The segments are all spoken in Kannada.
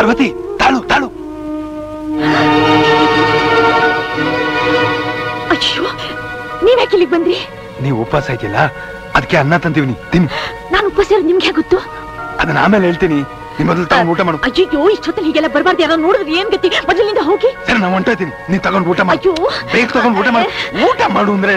ಪಾರ್ವತಿ ತಾಳು ತಾಳು ಅಯ್ಯೋ ನೀವ್ಯಾಕೆ ಇಲ್ಲಿಗೆ ಬಂದ್ರಿ ನೀವು ಉಪವಾಸ ಇದೆಯಲ್ಲ ಅದಕ್ಕೆ ಅನ್ನ ತಂದೀವಿ ತಿನ್ನಿ ನಾನು ಉಪವಾಸ ಇರೋದು ನಿಮ್ಗೆ ಹೇಗ್ ಗೊತ್ತು ಅದನ್ನ ಆಮೇಲೆ ಹೇಳ್ತೀನಿ ನಿಮ್ ಮೊದಲು ತಗೊಂಡು ಊಟ ಮಾಡು ಅಯ್ಯೋ ಇಷ್ಟೊತ್ತಲ್ಲಿ ಹೀಗೆಲ್ಲ ಬರಬಾರ್ದು ಯಾರೋ ನೋಡಿದ್ರೆ ಏನ್ ಗತಿ ಮೊದಲಿನಿಂದ ಹೋಗಿ ಸರಿ ನಾವು ಹೊಂಟೋಯ್ತೀನಿ ನೀನ್ ತಗೊಂಡು ಊಟ ಮಾಡು ಅಯ್ಯೋ ಬೇಗ ತಗೊಂಡು ಊಟ ಮಾಡು ಊಟ ಮಾಡು ಅಂದ್ರೆ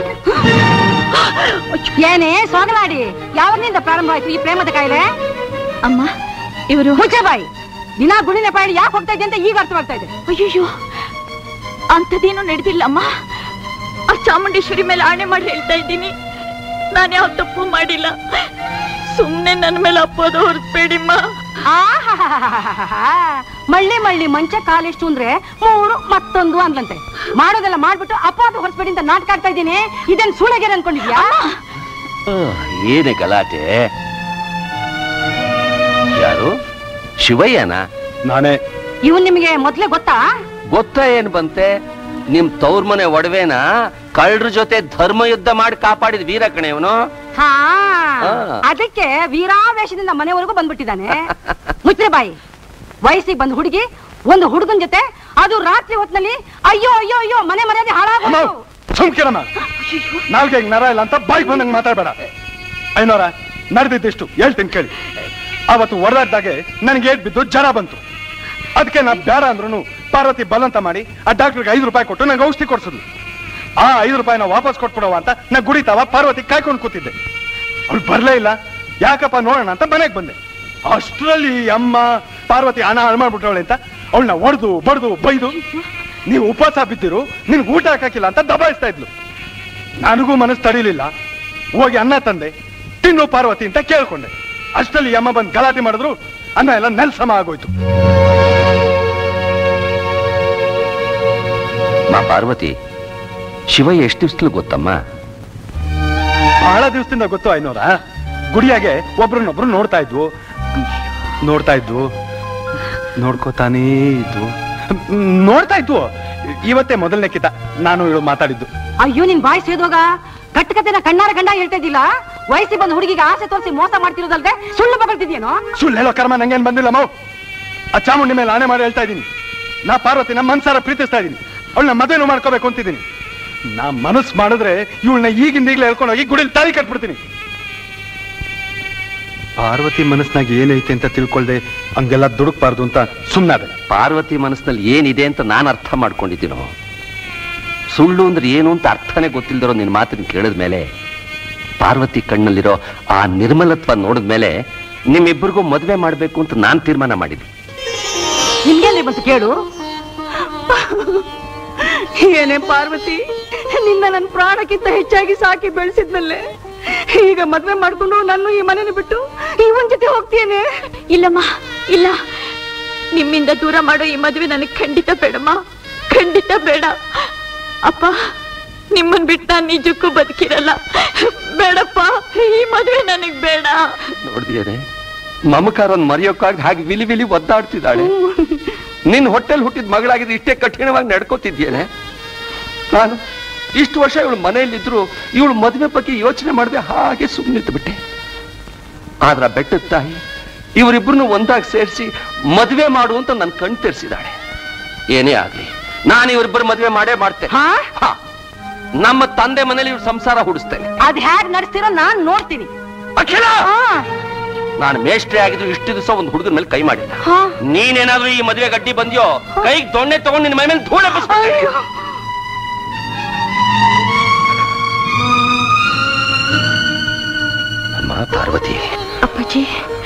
ಏನೇ ಸೋಗಲಾಡಿ ಯಾವಾಗಿನಿಂದ ಪ್ರಾರಂಭ ಆಯ್ತು ಈ ಪ್ರೇಮದ ಕಾಯಿಲೆ ಅಮ್ಮ ಇವರು ಮುಚ್ಚೆ ಬಾಯಿ ದಿನ ಗುಣಿನ ಪಾಯಣ ಯಾಕೆ ಹೋಗ್ತಾ ಇದೆ ಅಂತ ಈಗ ಅರ್ಥವಾಗ್ತಾ ಇದೆ ಅಯ್ಯೋ ಅಂಥದ್ದೇನು ನಡೆದಿಲ್ಲ ಅಮ್ಮ ಆ ಚಾಮುಂಡೇಶ್ವರಿ ಮೇಲೆ ಆಣೆ ಮಾಡಿ ಹೇಳ್ತಾ ಇದ್ದೀನಿ ನಾನು ಯಾವ ತಪ್ಪು ಮಾಡಿಲ್ಲ ಸುಮ್ನೆ ನನ್ನ ಮೇಲೆ ಅಪ್ಪೋದು ಹೊರಸ್ಬೇಡಿಮ್ಮ ಆಹಾಹಾಹಾಹಾಹಾ. ಮಳ್ಳಿ ಮಳ್ಳಿ ಮಂಚ ಕಾಲೆಷ್ಟು ಅಂದ್ರೆ ಮೂರು ಮತ್ತೊಂದು ಅಂದ್ಲಂತೆ ಮಾಡೋದೆಲ್ಲ ಮಾಡ್ಬಿಟ್ಟು ಅಪವಾದ ಹೊರಸ್ಬೇಡಿ ಅಂತ ನಾಟಕ ಆಡ್ತಾ ಇದ್ದೀನಿ ಇದನ್ ಸುಳ್ಳಗೆರೆ ಅನ್ಕೊಂಡಿದ್ಯಾ ಏನೇ ಗಲಾಟೆ ಯಾರು ಶಿವಯ್ಯನ ನಾನೇ ಇವನ್ ನಿಮಗೆ ಮೊದ್ಲೇ ಗೊತ್ತಾ ಗೊತ್ತಾ ಏನ್ ಬಂತೆ ನಿಮ್ ತವ್ರ ಮನೆ ಒಡವೆನ ಕಳ್ಳರ ಜೊತೆ ಧರ್ಮ ಯುದ್ಧ ಮಾಡಿ ಕಾಪಾಡಿದ ವೀರ ಕಣೆ ಇವನು ಹಾ ಆ. ಅದಕ್ಕೆ ವೀರಾವೇಶದಿಂದ ಮನೆವರೆಗೂ ಬಂದ್ಬಿಟ್ಟಿದ್ದಾನೆ ಮುಚ್ಚ್ರೆ ಬಾಯಿ ವಯಸ್ಸಿಗೆ ಬಂದ ಹುಡುಗಿ ಒಂದು ಹುಡುಗನ್ ಜೊತೆ ಅದು ರಾತ್ರಿ ಹೊತ್ನಲ್ಲಿ ಅಯ್ಯೋ ಅಯ್ಯೋ ಅಯ್ಯೋ ಮನೆ ಮರ್ಯಾದೆ ಅಮ್ಮ ಹಾಳಾಗೋದು ಸುಮ್ಕಿರಮ್ಮ ನಾಲ್ಗೆ ನರ ಇಲ್ಲ ಅಂತ ಬಾಯ್ ಬಂದಂಗ್ ಮಾತಾಡ್ಬೇಡ ಐನೋರ ನಡೆದಿದ್ದಿಷ್ಟು ಹೇಳ್ತೀನಿ ಕೇಳಿ ಅವತ್ತು ಹೊಡೆದಾಡ್ದಾಗೆ ನನಗೆ ಏಟ್ ಬಿದ್ದು ಜ್ವರ ಬಂತು ಅದಕ್ಕೆ ನಾ ಬೇಡ ಅಂದ್ರೂ ಪಾರ್ವತಿ ಬಲಂತ ಮಾಡಿ ಆ ಡಾಕ್ಟರ್ಗೆ ಐದು ರೂಪಾಯಿ ಕೊಟ್ಟು ನಂಗೆ ಔಷಧಿ ಕೊಡ್ಸಿದ್ಲು ಆ ಐದು ರೂಪಾಯಿನ ವಾಪಸ್ ಕೊಟ್ಬಿಡವ ಅಂತ ನಾ ಗುಡಿತಾವ ಪಾರ್ವತಿ ಕಾಯ್ಕೊಂಡು ಕೂತಿದ್ದೆ ಅವಳು ಬರ್ಲೇ ಇಲ್ಲ ಯಾಕಪ್ಪ ನೋಡೋಣ ಅಂತ ಮನೆಗೆ ಬಂದೆ ಅಷ್ಟರಲ್ಲಿ ಅಮ್ಮ ಪಾರ್ವತಿ ಹಣ ಹಾಳು ಮಾಡ್ಬಿಟ್ಟವಳೆ ಅಂತ ಅವಳನ್ನ ಹೊಡೆದು ಬಡ್ದು ಬೈದು ನೀವು ಉಪವಾಸ ಬಿದ್ದಿರು ನಿನ್ಗೆ ಊಟ ಹಾಕಿಲ್ಲ ಅಂತ ದಬಾಯಿಸ್ತಾ ಇದ್ಲು ನನಗೂ ಮನಸ್ಸು ತಡಿಲಿಲ್ಲ ಹೋಗಿ ಅನ್ನ ತಂದೆ ತಿನ್ನು ಪಾರ್ವತಿ ಅಂತ ಕೇಳ್ಕೊಂಡೆ ಅಷ್ಟರಲ್ಲಿ ಅಮ್ಮ ಬಂದು ಗಲಾಟೆ ಮಾಡಿದ್ರು ಅನ್ನ ಎಲ್ಲ ನೆಲ್ಸಮ ಆಗೋಯ್ತು ಮಾ ಪಾರ್ವತಿ ಶಿವಯ್ಯ ಎಷ್ಟು ದಿವ್ಸಲು ಗೊತ್ತಮ್ಮ ಬಹಳ ದಿವಸದಿಂದ ಗೊತ್ತು ಐನೋರ ಗುಡಿಯಾಗೆ ಒಬ್ರನ್ನೊಬ್ರು ನೋಡ್ತಾ ಇದ್ವು ನೋಡ್ತಾ ಇದ್ವು ನೋಡ್ಕೋತಾನೇ ಇದ್ವು ಮ್, ನೋಡ್ತಾ ಇದ್ವು ಇವತ್ತೇ ಮೊದಲನೇ ಕಿತ ನಾನು ಇವಳು ಮಾತಾಡಿದ್ದು ಅಯ್ಯೋ ನಿನ್ ಬಾಯಿ ಸೇದೋಗ ಕಟ್ಟಕತೆನ ಕಣ್ಣಾರ ಗಂಡ ಹೇಳ್ತಾ ಇದ್ದಿಲ್ಲ ವಯಸ್ಸಿಗೆ ಬಂದ ಹುಡುಗಿಗೆ ಆಸೆ ತೋರಿಸಿ ಮೋಸ ಮಾಡ್ತಿರೋದಲ್ದೆ ಸುಳ್ಳು ಬಗಳ್ತಿದ್ಯೇನೋ ಸುಳ್ಳು ಹೇಳೋ ಕರ್ಮ ನಂಗೇನ್ ಬಂದಿಲ್ಲ ಮಾವು ಆ ಚಾಮುಂಡಿ ಮೇಲೆ ಆಣೆ ಮಾಡಿ ಹೇಳ್ತಾ ಇದ್ದೀನಿ ನಾ ಪಾರ್ವತಿನ ಮನ್ಸಾರ ಪ್ರೀತಿಸ್ತಾ ಇದ್ದೀನಿ ಅವಳನ್ನ ಮದುವೆನೂ ಮಾಡ್ಕೋಬೇಕು ಅಂತಿದ್ದೀನಿ ನಾ ಮನಸ್ಸು ಮಾಡಿದ್ರೆ ಇವಳನ್ನ ಈಗಿಂದ ಈಗಲೇ ಹೇಳ್ಕೊಂಡು ಹೋಗಿ ಗುಡಿಲಿ ತಾಳಿ ಕಟ್ಬಿಡ್ತೀನಿ ಪಾರ್ವತಿ ಮನಸ್ಸಿನಾಗ ಏನೈತೆ ಅಂತ ತಿಳ್ಕೊಳ್ದೆ ಹಂಗೆಲ್ಲ ದುಡುಕ್ಬಾರ್ದು ಅಂತ ಸುಮ್ಮನಾದೆ ಪಾರ್ವತಿ ಮನಸ್ಸಿನಲ್ಲಿ ಏನಿದೆ ಅಂತ ನಾನು ಅರ್ಥ ಮಾಡ್ಕೊಂಡಿದ್ದೀನೋ ಸುಳ್ಳು ಅಂದ್ರೆ ಏನು ಅಂತ ಅರ್ಥನೇ ಗೊತ್ತಿಲ್ದಿರೋ ನಿನ್ನ ಮಾತನ್ನ ಕೇಳಿದ ಮೇಲೆ ಪಾರ್ವತಿ ಕಣ್ಣಲ್ಲಿರೋ ಆ ನಿರ್ಮಲತ್ವ ನೋಡಿದ ಮೇಲೆ ನಿಮ್ಮಿಬ್ಬರಿಗೂ ಮದುವೆ ಮಾಡಬೇಕು ಅಂತ ನಾನು ತೀರ್ಮಾನ ಮಾಡಿದ್ದೆ ನಿಮ್ಗೆಲ್ಲಿ ಬಂತು ಕೇಳು ಏನೇ ಪಾರ್ವತಿ ನಿನ್ನ ನನ್ನ ಪ್ರಾಣಕ್ಕಿಂತ ಹೆಚ್ಚಾಗಿ ಸಾಕಿ ಬೆಳೆಸಿದ್ನಲ್ಲೇ ಈಗ ಮದ್ವೆ ಮಾಡ್ಕೊಂಡು ನನ್ನ ಈ ಮನೇನ ಬಿಟ್ಟು ಇವನ್ ಜೊತೆ ಹೋಗ್ತೇನೆ ಇಲ್ಲಮ್ಮ ಇಲ್ಲ ನಿಮ್ಮಿಂದ ದೂರ ಮಾಡೋ ಈ ಮದುವೆ ನನಗೆ ಖಂಡಿತ ಬೇಡಮ್ಮ ಖಂಡಿತ ಬೇಡ ಅಪ್ಪ ನಿಮ್ಮನ್ ಬಿಟ್ಟು ನಾನು ನಿಜಕ್ಕೂ ಬದುಕಿರಲ್ಲ ಬೇಡಪ್ಪ ಈ ಮದುವೆ ನನಗ್ ಬೇಡ ನೋಡಿದೇನೆ ಮಮಕಾರನ್ ಮರೆಯೋಕ್ಕಾಗಿ ಹಾಗೆ ವಿಲಿ ವಿಲಿ ಒದ್ದಾಡ್ತಿದ್ದಾಳೆ ನಿನ್ನ ಹೊಟ್ಟೆಲ್ ಹುಟ್ಟಿದ ಮಗಳಾಗಿದ್ದು ಇಷ್ಟೇ ಕಠಿಣವಾಗಿ ನಡ್ಕೋತಿದ್ಯೇನೆ ನಾನು ಇಷ್ಟು ವರ್ಷ ಇವಳು ಮನೆಯಲ್ಲಿದ್ರು ಇವಳು ಮದುವೆ ಬಗ್ಗೆ ಯೋಚನೆ ಮಾಡದೆ ಹಾಗೆ ಸುಮ್ಮನಿದ್ದು ಬಿಟ್ಟೆ ಆದ್ರ ಬೆಟ್ಟದ ತಾಯಿ ಇವರಿಬ್ಬರನ್ನು ಒಂದಾಗಿ ಸೇರಿಸಿ ಮದುವೆ ಮಾಡು ಅಂತ ನನ್ನ ಕಣ್ ತೆರೆಸಿದಾಳೆ ಏನೇ ಆಗ್ಲಿ ನಾನು ಇವರಿಬ್ಬರು ಮದುವೆ ಮಾಡೇ ಮಾಡ್ತೇನೆ ಹಾ ಹಾ. ನಮ್ಮ ತಂದೆ ಮನೇಲಿ ಇವ್ರ ಸಂಸಾರ ಹುಡಿಸ್ತೇನೆ ಅದ್ ಹ್ಯಾಗ್ ನಡೆಸ್ತಿರೋ ನಾನ್ ನೋಡ್ತೀನಿ ಅಖಿಲ ಹಾ ನಾನು ಮೇಷ್ಟ್ರೆ ಆಗಿದ್ರು ಇಷ್ಟು ದಿವಸ ಒಂದು ಹುಡುಗನ ಮೇಲೆ ಕೈ ಮಾಡಿಲ್ಲ ಹಾ ನೀನೇನಾದ್ರೂ ಈ ಮದುವೆ ಗಡ್ಡಿ ಬಂದ್ಯೋ ಕೈಗೆ ದೊಣ್ಣೆ ತಗೊಂಡು ನಿನ್ನ ಮೈ ಮೇಲೆ ಧೂಳ ಬಸ್ಬಿಡ್ತೀನಿ. ಅಯ್ಯೋ. ಅಮ್ಮ ಪಾರ್ವತಿ ಅಪ್ಪಾಜಿ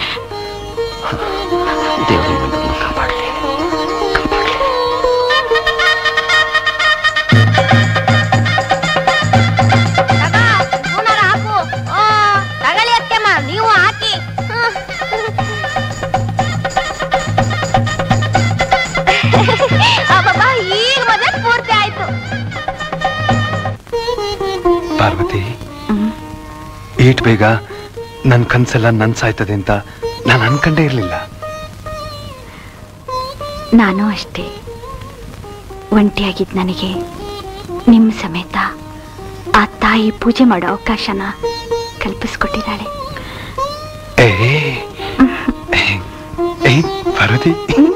ದೇವರು ನಿಮ್ಮನ್ನು ಕಾಪಾಡಲಿ ಹಾಕು ತಗಳಿ ಅತ್ತೆಮ್ಮ ನೀವು ಹಾಕಿ ಅಬ್ಬಬ್ಬಾ, ಈಗ ಮದುವೆ ಪೂರ್ತಿ ಆಯ್ತು ಪಾರ್ವತಿ ಏಟ್ ಬೇಗ ನನ್ ಕನ್ಸೆಲ್ಲ ನನ್ಸಾಯ್ತದೆ ಅಂತ ನಾನು ಅನ್ಕಂಡೇ ಇರ್ಲಿಲ್ಲ ನಾನು ಅಷ್ಟೇ ಒಂಟಿಯಾಗಿದ್ದ ನನಗೆ ನಿಮ್ಮ ಸಮೇತ ಆ ತಾಯಿ ಪೂಜೆ ಮಾಡೋ ಅವಕಾಶನ ಕಲ್ಪಿಸ್ಕೊಟ್ಟಿದ್ದಾಳೆ ಏ ಏ, ಏ, ಪಾರ್ವತಿ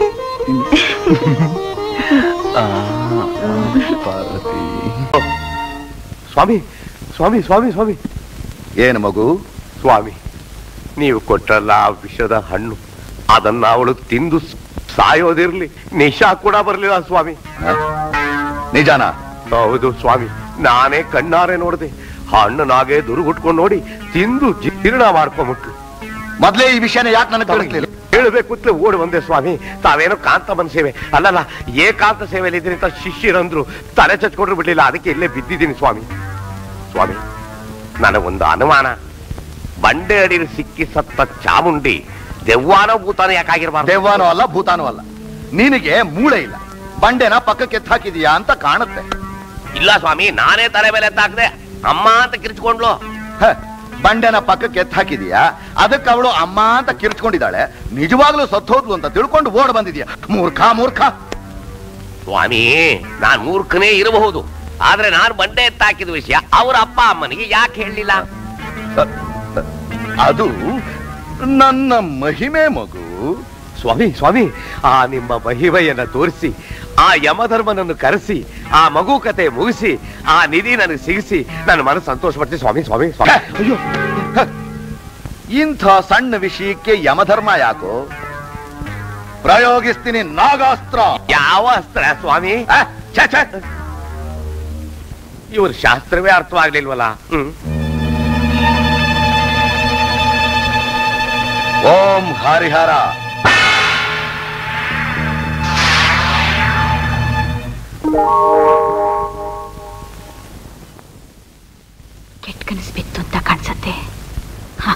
ಸ್ವಾಮಿ ಸ್ವಾಮಿ ಸ್ವಾಮಿ ಸ್ವಾಮಿ ಏನು ಮಗು ಸ್ವಾಮಿ ನೀವು ಕೊಟ್ರಲ್ಲ ಆ ವಿಷದ ಹಣ್ಣು ಅದನ್ನ ಅವಳು ತಿಂದು ಸಾಯೋದಿರ್ಲಿ ನಿಶಾ ಕೂಡ ಬರ್ಲಿಲ್ಲ ಸ್ವಾಮಿ ಹ? ನಿಜಾನ ಹೌದು ಸ್ವಾಮಿ ನಾನೇ ಕಣ್ಣಾರೆ ನೋಡಿದೆ ಹಣ್ಣನಾಗೆ ದುರುಗುಟ್ಕೊಂಡು ನೋಡಿ ತಿಂದು ಜೀರ್ಣ ಮಾಡ್ಕೊಂಬಿಟ್ಲು ಮೊದ್ಲೇ ಈ ವಿಷಯನ ಯಾಕೆ ನನಗೆ ತಿಳಿಸ್ಲಿಲ್ಲ ಹೇಳಬೇಕು ಅಂತ ಓಡಿ ಬಂದೆ ಸ್ವಾಮಿ ತಾವೇನೋ ಕಾಂತಮ್ಮನ ಸೇವೆ ಅಲ್ಲಲ್ಲ ಏಕಾಂತ ಸೇವೆಯಲ್ಲಿ ಇದ್ರಿ ಅಂತ ಶಿಷ್ಯರಂದ್ರು ತಲೆ ಚಚ್ಕೊಂಡ್ರು ಬಿಡ್ಲಿಲ್ಲ ಅದಕ್ಕೆ ಇಲ್ಲೇ ಬಿದ್ದಿದ್ದೀನಿ ಸ್ವಾಮಿ ಸ್ವಾಮಿ ನನಗೊಂದು ಅನುಮಾನ ಬಂಡೆ ಅಡಿಲಿ ಸಿಕ್ಕಿ ಸತ್ತ ಚಾಮುಂಡಿ ದೆವ್ವಾನೋ ಭೂತಾನ ಯಾಕಾಗಿರ್ಬಾರ್ದು ದೆವ್ವಾನೋ ಅಲ್ಲ ಭೂತಾನೋ ಅಲ್ಲ ನಿನಗೆ ಮೂಳೆ ಇಲ್ಲ ಬಂಡೆನ ಪಕ್ಕಕ್ಕೆ ಎತ್ತು ಹಾಕಿದೀಯಾ ಅಂತ ಕಾಣುತ್ತೆ ಇಲ್ಲ ಸ್ವಾಮಿ ನಾನೇ ತಲೆ ಮೇಲೆ ಎತ್ತಾಕ್ದೆ ಅಮ್ಮ ಅಂತ ಕಿರ್ಚ್ಕೊಂಡ್ಲು ಹ, ಬಂಡೆನ ಪಕ್ಕಕ್ಕೆ ಎತ್ತು ಹಾಕಿದೀಯಾ ಅದಕ್ಕೆ ಅವಳು ಅಮ್ಮ ಅಂತ ಕಿರ್ಚ್ಕೊಂಡಿದ್ದಾಳೆ ನಿಜವಾಗ್ಲೂ ಸತ್ತೋದ್ಲು ಅಂತ ತಿಳ್ಕೊಂಡು ಓಡ್ ಬಂದಿದ್ಯಾ ಮೂರ್ಖ ಮೂರ್ಖ ಸ್ವಾಮಿ ನಾನ್ ಮೂರ್ಖನೇ ಇರಬಹುದು ಆದ್ರೆ ನಾನು ಬಂಡೆ ಎತ್ತಾಕಿದ ವಿಷಯ ಅವ್ರ ಅಪ್ಪ ಅಮ್ಮನಿಗೆ ಯಾಕೆ ಹೇಳಲಿಲ್ಲ ಅದು ನನ್ನ ಮಹಿಮೆ ಮಗು ಸ್ವಾಮಿ ಸ್ವಾಮಿ ಆ ನಿಮ್ಮ ಮಹಿಮೆಯನ್ನ ತೋರಿಸಿ ಆ ಯಮಧರ್ಮನನ್ನು ಕರೆಸಿ ಆ ಮಗು ಕತೆ ಮುಗಿಸಿ ಆ ನಿಧಿ ನನಗೆ ಸಿಗಿಸಿ ನನ್ನ ಮನಸ್ಸು ಸಂತೋಷ ಪಡ್ತೀನಿ ಸ್ವಾಮಿ ಸ್ವಾಮಿ ಸ್ವಾಮಿ ಅಯ್ಯೋ ಹ, ಇಂಥ ಸಣ್ಣ ವಿಷಯಕ್ಕೆ ಯಮಧರ್ಮ ಯಾಕೋ ಪ್ರಯೋಗಿಸ್ತೀನಿ ನಾಗಾಸ್ತ್ರ ಯಾವ ಅಸ್ತ್ರ ಸ್ವಾಮಿ ಹ, ಛೆ, ಛೆ. ಇವ್ರ ಶಾಸ್ತ್ರವೇ ಅರ್ಥವಾಗ್ಲಿಲ್ವಲ್ಲ ಹ್ಮ್ ಓಂ ಹರಿಹರ ಕೆಟ್ಟ ಕನಸು ಬಿತ್ತು ಅಂತ ಕಾಣಿಸತ್ತೆ ಹ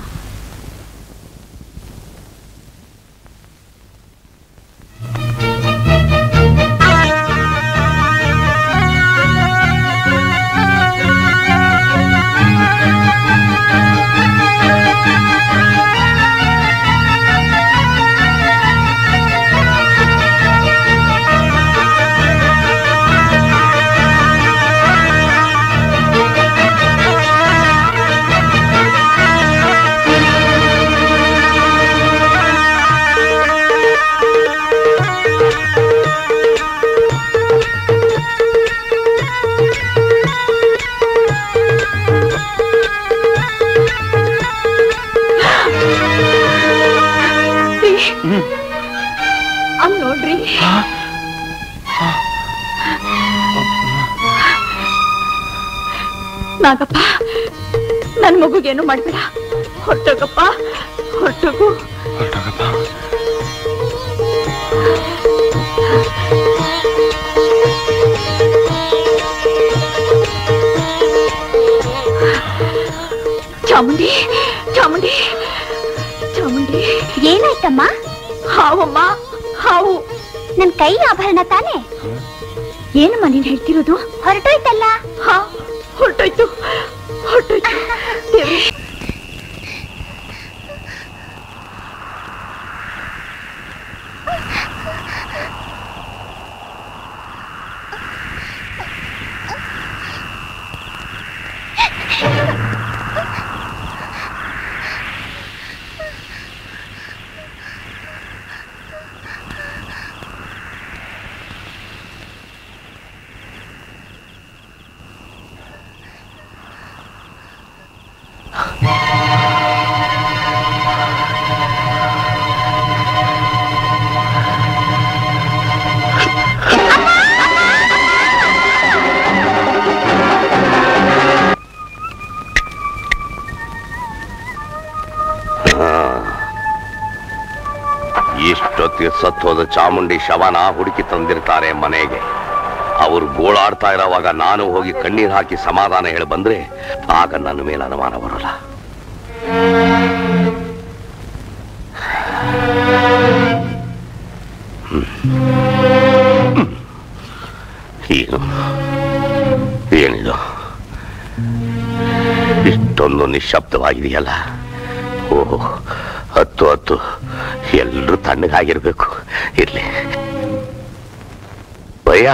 ಅಲ್ಲಿ ನೋಡ್ರಿ ನಾಗಪ್ಪ ನನ್ ಮಗುಗೇನು ಮಾಡ್ಬೇಡ ಹೊಟ್ಟೋಗಪ್ಪ ಹೊಟ್ಟೋಗು ಚಾಮುಂಡಿ ಚಾಮುಂಡಿ ಚಾಮುಂಡಿ ಏನಾಯ್ತಮ್ಮ ಹಾವಮ್ಮ ಹಾವು ನನ್ ಕೈ ಆಭರಣ ತಾನೆ ಏನಮ್ಮ ನೀನ್ ಹೇಳ್ತಿರೋದು ಹೊರಟೋಯ್ತಲ್ಲ ಹಾ ಹೊರಟೋಯ್ತು ಹೊರಟೋಯ್ತು ದೇವ್ರೇ ಇಷ್ಟೊತ್ತಿಗೆ ಸತ್ತೋದ ಚಾಮುಂಡಿ ಶವನ ಹುಡುಕಿ ತಂದಿರ್ತಾರೆ ಮನೆಗೆ ಅವ್ರು ಗೋಳಾಡ್ತಾ ಇರೋವಾಗ ನಾನು ಹೋಗಿ ಕಣ್ಣೀರ್ ಹಾಕಿ ಸಮಾಧಾನ ಹೇಳಿ ಬಂದ್ರೆ ಆಗ ನನ್ನ ಮೇಲೆ ಅನುಮಾನ ಬರಲ್ಲ ಹ್ಮ್. ಹ್ಮ್. ಏನು ಏನಿದು ಇಷ್ಟೊಂದು ನಿಶ್ಶಬ್ದವಾಗಿದೆಯಲ್ಲ ಓಹೋ ಹತ್ತು ಹತ್ತು ಎಲ್ರೂ ತಣ್ಣಗಾಗಿರ್ಬೇಕು ಇರ್ಲಿ ಭಯ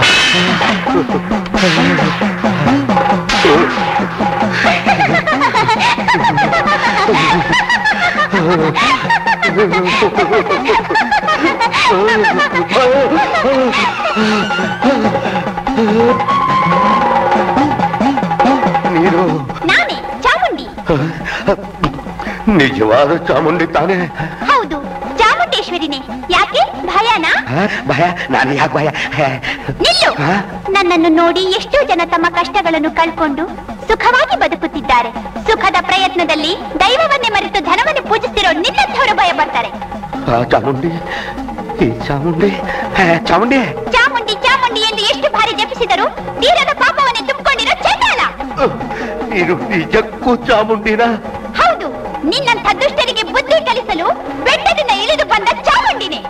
ನಿಜವಾದ ಚಾಮುಂಡಿ ತಾನೇ ಹೌದು ಚಾಮುಂಡೇಶ್ವರಿನೇ ಯಾಕೆ ಭಯನಾ ಹ? ಭಯ ನಾನು ಯಾಕೆ ಭಯ ಹ? ನಿಲ್ಲು ಹಾ? ನನ್ನನ್ನು ನೋಡಿ ಎಷ್ಟೋ ಜನ ತಮ್ಮ ಕಷ್ಟಗಳನ್ನು ಕಳ್ಕೊಂಡು ಸುಖವಾಗಿ ಬದುಕುತ್ತಿದ್ದಾರೆ ಸುಖದ ಪ್ರಯತ್ನದಲ್ಲಿ ದೈವವನ್ನೇ ಮರೆತು ಧನವನ್ನು ಪೂಜಿಸ್ತಿರೋ ನಿನ್ನಂಥವರು ಭಯ ಬರ್ತಾರೆ ಆ ಚಾಮುಂಡಿ ಈ ಚಾಮುಂಡಿ ಹ, ಚಾಮುಂಡಿ ಚಾಮುಂಡಿ ಚಾಮುಂಡಿ ಎಂದು ಎಷ್ಟು ಬಾರಿ ಜಪಿಸಿದರು ತೀರದ ಪಾಪವನ್ನೇ ತುಂಬಿಕೊಂಡಿರೋ ಚಂಡಾಲ ಅಹ್, ನೀನು ನಿಜಕ್ಕೂ ಚಾಮುಂಡಿನ ಹೌದು ನಿನ್ನಂಥ ದುಷ್ಟರಿಗೆ ಬುದ್ಧಿ ಕಲಿಸಲು ಬೆಟ್ಟದಿಂದ ಇಳಿದು ಬಂದ ಚಾಮುಂಡಿನೇ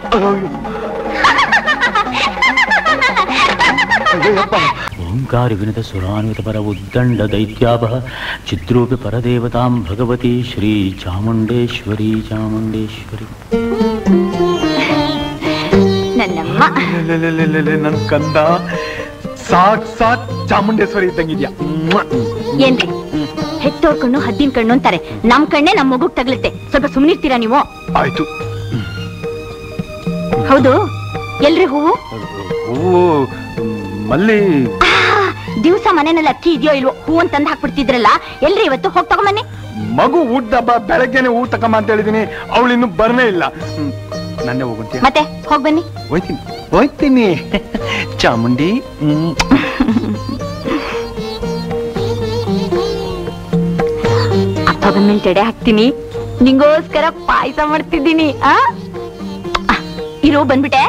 ಓಂಕಾರ ವಿನತ ಸುರಾನ್ವಿತ ಪರ ಉದ್ದಂಡ ದೈತ್ಯಾಭ ಚಿದ್ರೂಪಿ ಪರದೇವತಾಂ ಭಗವತಿ ಶ್ರೀ ಚಾಮುಂಡೇಶ್ವರಿ ಚಾಮುಂಡೇಶ್ವರಿ ನನ್ನಮ್ಮ ನನ್ ಕಂದ ಸಾಕ್ ಸಾಕ್ ಚಾಮುಂಡೇಶ್ವರಿ ಇದ್ದಂಗಿದ್ಯಾ ಏನ್ರಿ ಹೆತ್ತೋರ್ ಕಣ್ಣು ಹದ್ದಿನ ಕಣ್ಣು ಅಂತಾರೆ ನಮ್ ಕಣ್ಣೆ ನಮ್ ಮಗುಗ್ ತಗಲುತ್ತೆ ಸ್ವಲ್ಪ ಸುಮ್ನಿರ್ತೀರಾ ನೀವು ಆಯ್ತು ಹೌದು ಎಲ್ರಿ ಹೂವು ಹೂವು ಮಲ್ಲಿ ದಿವ್ಸ ಮನೆಯಲ್ಲಿ ಅಕ್ಕಿ ಇದೆಯೋ ಇಲ್ವೋ ಹೂ ಅಂತಂದ್ ಹಾಕ್ಬಿಡ್ತಿದ್ರಲ್ಲ ಎಲ್ರಿ ಇವತ್ತು ಹೋಗ್ ತಗೊಂಬನ್ನಿ ಮಗು ಊಟ ಹಬ್ಬ ಬೆಳಗ್ಗೆನೆ ಊಟ ತಗೊಂಬ ಅಂತ ಹೇಳಿದೀನಿ ಅವಳು ಇನ್ನು ಬರ್ನೇ ಇಲ್ಲ ಹ್ಮ್. ನನ್ನೇ ಹೋಗುಂತೀಯ ಮತ್ತೆ ಹೋಗ್ ಬನ್ನಿ ಹೋಯ್ತೀನಿ ಹೋಯ್ತೀನಿ ಚಾಮುಂಡಿ ಹ್ಮ್. ಅಪ್ಪ ಬಂದ್ಮೇಲೆ ಜಡೆ ಹಾಕ್ತೀನಿ ನಿಂಗೋಸ್ಕರ ಪಾಯಸ ಮಾಡ್ತಿದ್ದೀನಿ ಆ ಆ, ಇರು ಬಂದ್ಬಿಟ್ಟೆ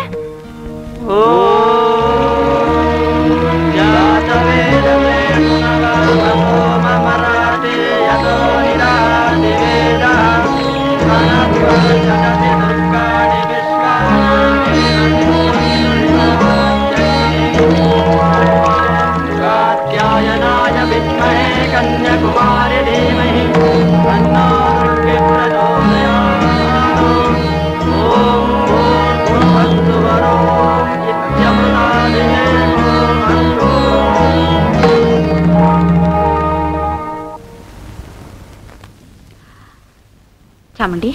ಚಾಮುಂಡಿ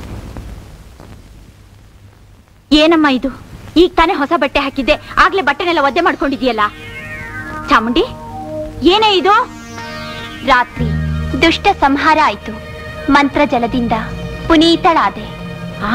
ಏನಮ್ಮ ಇದು ಈಗ ತಾನೇ ಹೊಸ ಬಟ್ಟೆ ಹಾಕಿದ್ದೆ ಆಗ್ಲೇ ಬಟ್ಟೆನೆಲ್ಲ ಒದ್ದೆ ಮಾಡ್ಕೊಂಡಿದ್ಯಲ್ಲ ಚಾಮುಂಡಿ ಏನೇ ಇದು ರಾತ್ರಿ ದುಷ್ಟ ಸಂಹಾರ ಆಯ್ತು ಮಂತ್ರ ಜಲದಿಂದ ಪುನೀತಳಾದೆ ಆ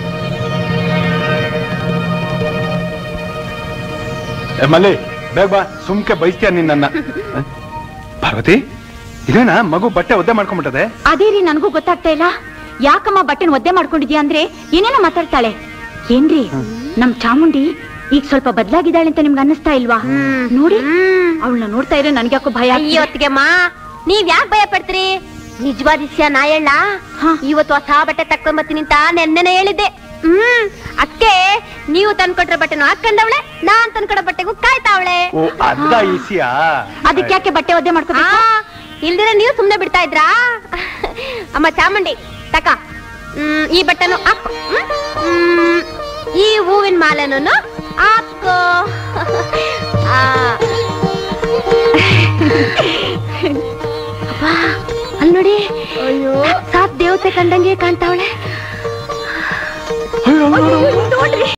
ಏ, ಮಲ್ಲಿ ಬೇಗ ಬಾ ಸುಮ್ಕೆ ಬೈಸ್ತೀಯ ನೀನ್ ನನ್ನ ಹ? ಪಾರ್ವತಿ ಇದೇನಾ ಮಗು ಬಟ್ಟೆ ಒದ್ದೆ ಮಾಡ್ಕೊಂಡ್ಬಿಟ್ಟದೆ ಅದೇ ರೀ ನನಗೂ ಗೊತ್ತಾಗ್ತಾ ಇಲ್ಲ ಯಾಕಮ್ಮ ಬಟ್ಟೆನ ಒದ್ದೆ ಮಾಡ್ಕೊಂಡಿದ್ಯಾ ಅಂದ್ರೆ ಏನೇನೋ ಮಾತಾಡ್ತಾಳೆ ಏನ್ರಿ ನಮ್ ಚಾಮುಂಡಿ ಈಗ ಸ್ವಲ್ಪ ಬದಲಾಗಿದ್ದಾಳೆ ಅಂತ ನಿಮ್ಗೆ ಅನ್ನಿಸ್ತಾ ಇಲ್ವಾ ನೋಡಿ ಅವಳನ್ನ ನೋಡ್ತಾ ಇದ್ರೆ ನನ್ಗ್ಯಾಕೋ ಭಯ ಆಗ್ತಿದೆ. ಅಯ್ಯೋತ್ತಿಗೆಮ್ಮ ನೀವ್ ಯಾಕೆ ಭಯ ಪಡ್ತೀರಿ ನಿಜವಾದ ವಿಷಯ ನಾ ಹೇಳ ಹಾ. ಇವತ್ತು ಹೊಸ ಬಟ್ಟೆ ತಕೊಂಬತ್ತೀನಿ ಅಂತ ನೆನ್ನೆನೆ ಹೇಳಿದ್ದೆ ಹ್ಮ್ ಅಕ್ಕೆ ನೀವು ತಂದ್ಕೊಟ್ರ ಬಟ್ಟೆನು ಹಾಕೊಂಡವಳೆ ನಾನ್ ತಂದ್ಕೊಡೋ ಬಟ್ಟೆಗೂ ಕಾಯ್ತಾವಳೆ ಓ ಅದ ಈಸಿಯಾ ಅದಕ್ಕೆ ಯಾಕೆ ಬಟ್ಟೆ ಒದ್ದೆ ಆ ಮಾಡ್ಕೋಬೇಕು ಇಲ್ದಿರ ನೀವು ಸುಮ್ನೆ ಬಿಡ್ತಾ ಇದ್ರಾ ಅಮ್ಮ ಚಾಮುಂಡಿ ತಕ ಹ್ಮ್ ಈ ಬಟ್ಟೆನು ಹಾಕೋ ಹ್ಮ್? ಹ್ಮ್, ಈ ಹೂವಿನ ಮಾಲೆನೂ ಹಾಕೋ ಆ. ಅಬ್ಬಾ, ಅಲ್ಲ್ ನೋಡಿ ಸಾತ್ ದೇವತೆ ಕಂಡಂಗೆ ಕಾಣ್ತಾವಳೆ ಅಯ್ಯೋ, ಅಯ್ಯೋ, ಅಯ್ಯೋ. ನೋಡ್ರಿ